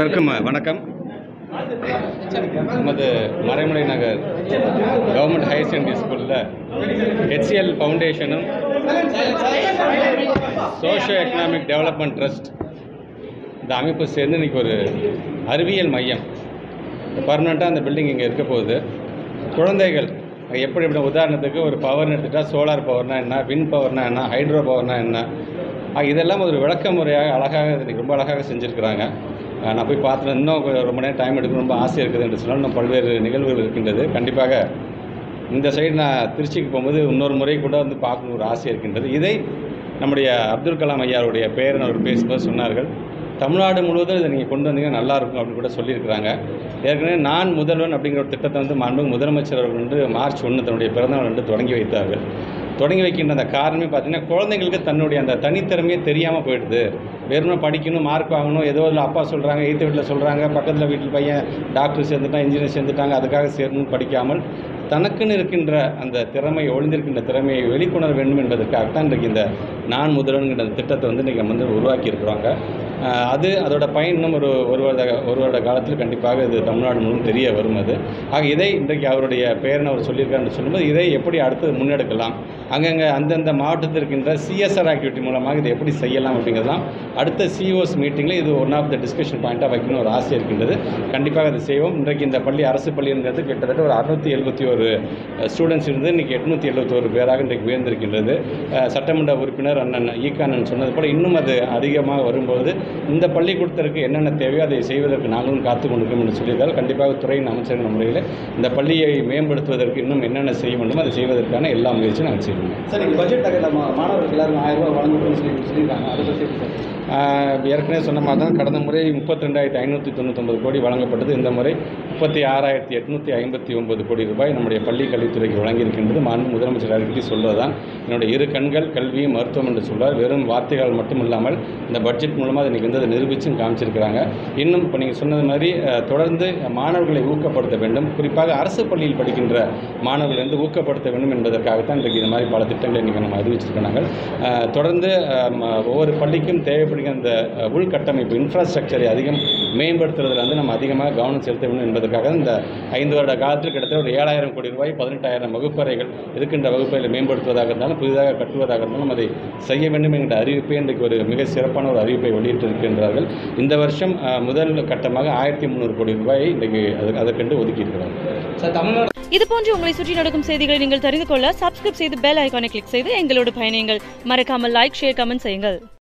அனைவருக்கும் வணக்கம் நமது Maraimalai Nagar government higher secondary ஸ்கூலில் ஹெச்சிஎல் ஃபவுண்டேஷனும் சோஷியோ எக்கனாமிக் டெவலப்மெண்ட் ட்ரஸ்ட் இந்த அமைப்பு சேர்ந்து இன்றைக்கி ஒரு அறிவியல் மையம் பர்மனெண்ட்டாக அந்த பில்டிங் இங்கே இருக்க போகுது குழந்தைகள் எப்படி எப்படி உதாரணத்துக்கு ஒரு பவர்னு எடுத்துகிட்டா சோலார் பவர்னா என்ன வின் பவர்னா என்ன ஹைட்ரோ பவர்னா என்ன ஆக, இதெல்லாம் ஒரு விளக்க முறையாக அழகாக இன்னைக்கு ரொம்ப அழகாக செஞ்சுருக்கிறாங்க அஹ், நான் போய் பார்த்து இன்னும் கொஞ்சம் ரொம்ப நேரம் டைம் எடுக்க ரொம்ப ஆசை இருக்குது என்று சொன்னால் இன்னும் பல்வேறு நிகழ்வுகள் இருக்கின்றது கண்டிப்பாக இந்த சைடு நான் திருச்சிக்கு போகும்போது இன்னொரு முறை கூட வந்து பார்க்கணும் ஒரு ஆசை இருக்கின்றது இதை நம்முடைய அப்துல் கலாம் ஐயாருடைய பேரன் அவர் பேசும்போது சொன்னார்கள் தமிழ்நாடு முழுவதும் இதை நீங்கள் கொண்டு வந்தீங்கன்னா நல்லா இருக்கும் அப்படின்னு கூட சொல்லியிருக்கிறாங்க ஏற்கனவே நான் முதல்வன் அப்படிங்கிற ஒரு திட்டத்தை வந்து மாண்பு முதலமைச்சர் அவர்கள் வந்து மார்ச் ஒன்று தன்னுடைய பிறந்தநாள் வந்து தொடங்கி வைத்தார்கள் தொடங்கி வைக்கின்ற அந்த காரணமே பார்த்தீங்கன்னா குழந்தைங்களுக்கு தன்னுடைய அந்த தனித்திறமையே தெரியாமல் போயிடுது வெறுமனே படிக்கணும் மார்க் வாங்கணும் ஏதோ இல்லை அப்பா சொல்கிறாங்க எய்த்த வீட்டில் சொல்கிறாங்க பக்கத்தில் வீட்டில் பையன் டாக்டர் சேர்ந்துட்டான் இன்ஜினியர் சேர்ந்துட்டாங்க அதுக்காக சேரணும்னு படிக்காமல் தனக்குன்னு இருக்கின்ற அந்த திறமை ஒளிந்திருக்கின்ற திறமையை வெளிக்கொணர வேண்டும் என்பதற்காகத்தான் இன்றைக்கு இந்த நான் முதல்வன்கிற அந்த திட்டத்தை வந்து இன்றைக்கி நம்ம வந்து உருவாக்கி இருக்கிறாங்க ஆஹ் அது அதோட பயன் இன்னும் ஒரு ஒரு வருட ஒரு வருட காலத்தில் கண்டிப்பாக இது தமிழ்நாடு முழுவதும் தெரிய வரும் அது ஆக இதை இன்றைக்கு அவருடைய பேரன் அவர் சொல்லியிருக்காருன்னு சொல்லும்போது இதை எப்படி அடுத்து முன்னெடுக்கலாம் அங்கங்கே அந்தந்த மாவட்டத்தில் இருக்கின்ற சிஎஸ்ஆர் ஆக்டிவிட்டி மூலமாக இதை எப்படி செய்யலாம் அப்படிங்கிறதுலாம் அடுத்த சிஓஸ் மீட்டிங்கில் இது ஒன் ஆஃப் த டிஸ்கஷன் பாயிண்ட்டாக வைக்கணும் ஒரு ஆசை இருக்கின்றது கண்டிப்பாக அதை செய்வோம் இன்றைக்கு இந்த பள்ளி அரசு பள்ளிங்கிறது கிட்டத்தட்ட ஒரு அறுநூற்றி எழுபத்தி ஒரு ஸ்டூடெண்ட்ஸ் இருந்து இன்றைக்கி எட்நூற்றி எழுபத்தோரு பேராக இன்றைக்கு உயர்ந்திருக்கின்றது அஹ் சட்டமன்ற உறுப்பினர் அண்ணன் ஈகானன் சொன்னது போல இன்னும் அது அதிகமாக வரும்போது இந்த பள்ளிக்கூடத்திற்கு என்னென்ன தேவையோ அதை செய்வதற்கு நாங்களும் காத்து கொண்டிருக்கோம் என்று சொல்லியிருக்காரு கண்டிப்பாக துறையின் அமைச்சர் முறையில் இந்த பள்ளியை மேம்படுத்துவதற்கு இன்னும் என்னென்ன செய்ய வேண்டுமோ அதை செய்வதற்கான எல்லா முயற்சியும் நாங்கள் செய்வோம் சார் நீங்கள் பட்ஜெட் தகவல் மாணவர்களுக்கு எல்லாரும் ஆயிரம் ரூபாய் வழங்கணும்னு சொல்லி சொல்லியிருக்காங்க அதை பற்றி எப்படி சார் ஆஹ் ஏற்கனவே சொன்ன மாதிரி தான் கடந்த முறை முப்பத்தி ரெண்டாயிரத்தி ஐநூற்றி தொண்ணூத்தொம்பது கோடி வழங்கப்பட்டது இந்த முறை முப்பத்தி ஆறாயிரத்தி எட்நூற்றி ஐம்பத்தி ஒன்பது கோடி ரூபாய் நம்முடைய பள்ளி கல்வித்துறைக்கு வழங்கியிருக்கின்றது மாண்பு முதலமைச்சர் அடிக்கடி சொல்வதுதான் என்னுடைய இரு கண்கள் கல்வி மருத்துவம் என்று சொல்வார் வெறும் வார்த்தைகள் மட்டும் இல்லாமல் இந்த பட்ஜெட் மூலமாக அதை இன்றைக்கி வந்து அதை நிரூபிச்சும் காமிச்சிருக்கிறாங்க இன்னும் இப்போ நீங்கள் சொன்னது மாதிரி அஹ், தொடர்ந்து மாணவர்களை ஊக்கப்படுத்த வேண்டும் குறிப்பாக அரசு பள்ளியில் படிக்கின்ற மாணவர்களை வந்து ஊக்கப்படுத்த வேண்டும் என்பதற்காகத்தான் இன்றைக்கு இந்த மாதிரி பல திட்டங்களை இன்றைக்கி நம்ம அறிவிச்சிருக்கிறாங்க அஹ், தொடர்ந்து அஹ், ம- ஒவ்வொரு பள்ளிக்கும் தேவைப்படுகிற அந்த அஹ், உள்கட்டமைப்பு இன்ஃப்ராஸ்ட்ரக்சரை அதிகம் மேம்படுத்துறதுல வந்து நம்ம அதிகமாக கவனம் செலுத்த வேண்டும் என்பதற்காக இந்த ஐந்து வருட காலத்தில் கிட்டத்தட்ட ஒரு ஏழாயிரம் கோடி ரூபாய் பதினெட்டாயிரம் வகுப்பறைகள் இருக்கின்ற வகுப்பறைகளை மேம்படுத்துவதாக இருந்தாலும் புதிதாக கட்டுவதாக இருந்தாலும் அதை செய்ய வேண்டும் என்கிற அறிவிப்பை இன்றைக்கு ஒரு மிக சிறப்பான ஒரு அறிவிப்பை வெளியிட்டிருக்கின்றார்கள் இந்த வருஷம் அஹ், முதல் கட்டமாக ஆயிரத்தி முந்நூறு கோடி ரூபாயை இன்றைக்கு அது அதற்கென்று ஒதுக்கியிருக்கிறார்கள் சார் தமிழ்நாடு இது போன்று உங்களை சுற்றி நடக்கும் செய்திகளை நீங்கள் தெரிந்து கொள்ள சப்ஸ்கிரைப் செய்து பெல் ஐகானை கிளிக் செய்து எங்களோடு பயணியுங்கள் மறக்காமல் லைக் ஷேர் கமெண்ட் செய்யுங்கள்